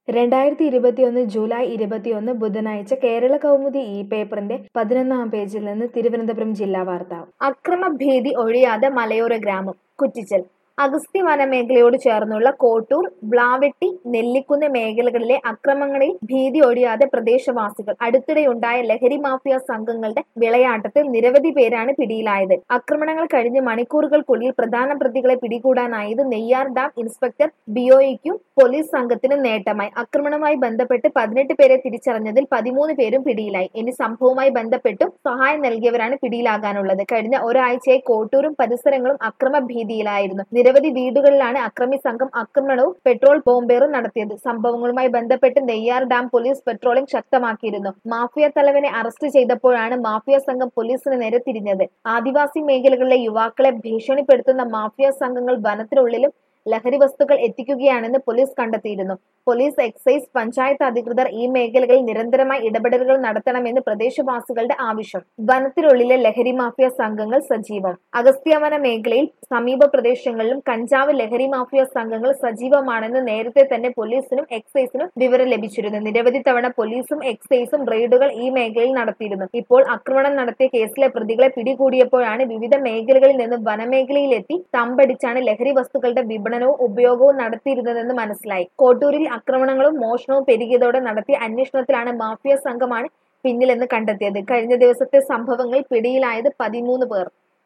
രണ്ടായിരത്തി ഇരുപത്തിയൊന്ന് ജൂലൈ ഇരുപത്തിയൊന്ന് ബുധനാഴ്ച കേരള കൗമുദി ഇ പേപ്പറിന്റെ പതിനൊന്നാം പേജിൽ നിന്ന് തിരുവനന്തപുരം ജില്ലാ വാർത്ത അക്രമഭീതി ഒഴിയാതെ മലയോര ഗ്രാമം കുറ്റിച്ചൽ അഗസ്ത്യ വനമേഖലയോട് ചേർന്നുള്ള കോട്ടൂർ വ്ലാവെട്ടി നെല്ലിക്കുന്ന് മേഖലകളിലെ അക്രമങ്ങളിൽ ഭീതി ഒഴിയാതെ പ്രദേശവാസികൾ അടുത്തിടെയുണ്ടായ ലഹരി മാഫിയ സംഘങ്ങളുടെ വിളയാട്ടത്തിൽ നിരവധി പേരാണ് പിടിയിലായത് ആക്രമണങ്ങൾ കഴിഞ്ഞ് മണിക്കൂറുകൾക്കുള്ളിൽ പ്രധാന പ്രതികളെ പിടികൂടാനായത് നെയ്യാർ ഡാം ഇൻസ്പെക്ടർ ബിഒയ്ക്കും പോലീസ് സംഘത്തിനും നേട്ടമായി ആക്രമണവുമായി ബന്ധപ്പെട്ട് പതിനെട്ട് പേരെ തിരിച്ചറിഞ്ഞതിൽ പതിമൂന്ന് പേരും പിടിയിലായി ഇനി സംഭവവുമായി ബന്ധപ്പെട്ടും സഹായം നൽകിയവരാണ് പിടിയിലാകാനുള്ളത് കഴിഞ്ഞ ഒരാഴ്ചയായി കോട്ടൂരും പരിസരങ്ങളും അക്രമ ഭീതിയിലായിരുന്നു നിരവധി വീടുകളിലാണ് അക്രമി സംഘം ആക്രമണവും പെട്രോൾ ബോംബേറും നടത്തിയത് സംഭവങ്ങളുമായി ബന്ധപ്പെട്ട് നെയ്യാർ ഡാം പോലീസ് പെട്രോളിംഗ് ശക്തമാക്കിയിരുന്നു മാഫിയ തലവനെ അറസ്റ്റ് ചെയ്തപ്പോഴാണ് മാഫിയ സംഘം പോലീസിന് നേരെ തിരിഞ്ഞത് ആദിവാസി മേഖലകളിലെ യുവാക്കളെ ഭീഷണിപ്പെടുത്തുന്ന മാഫിയ സംഘങ്ങൾ വനത്തിനുള്ളിലും ലഹരി വസ്തുക്കൾ എത്തിക്കുകയാണെന്ന് പോലീസ് കണ്ടെത്തിയിരുന്നു പോലീസ് എക്സൈസ് പഞ്ചായത്ത് അധികൃതർ ഈ മേഖലകളിൽ നിരന്തരമായി ഇടപെടലുകൾ നടത്തണമെന്ന് പ്രദേശവാസികളുടെ ആവശ്യം വനത്തിനുള്ളിലെ ലഹരി മാഫിയ സംഘങ്ങൾ സജീവം അഗസ്ത്യമന മേഖലയിൽ സമീപ പ്രദേശങ്ങളിലും കഞ്ചാവ് ലഹരി മാഫിയ സംഘങ്ങൾ സജീവമാണെന്ന് നേരത്തെ തന്നെ പോലീസിനും എക്സൈസിനും വിവരം ലഭിച്ചിരുന്നു നിരവധി തവണ പോലീസും എക്സൈസും റെയ്ഡുകൾ ഈ മേഖലയിൽ നടത്തിയിരുന്നു ഇപ്പോൾ ആക്രമണം നടത്തിയ കേസിലെ പ്രതികളെ പിടികൂടിയപ്പോഴാണ് വിവിധ മേഖലകളിൽ നിന്ന് വനമേഖലയിലെത്തി തമ്പടിച്ചാണ് ലഹരി വസ്തുക്കളുടെ വിപണനവും ഉപയോഗവും നടത്തിയിരുന്നതെന്ന് മനസ്സിലായി കോട്ടൂരിൽ ആക്രമണങ്ങളും മോഷണവും പെരുകിയതോടെ നടത്തിയ അന്വേഷണത്തിലാണ് മാഫിയ സംഘമാണ് പിന്നിലെന്ന് കണ്ടെത്തിയത് കഴിഞ്ഞ ദിവസത്തെ സംഭവങ്ങളിൽ പിടിയിലായത് പതിമൂന്ന് പേർ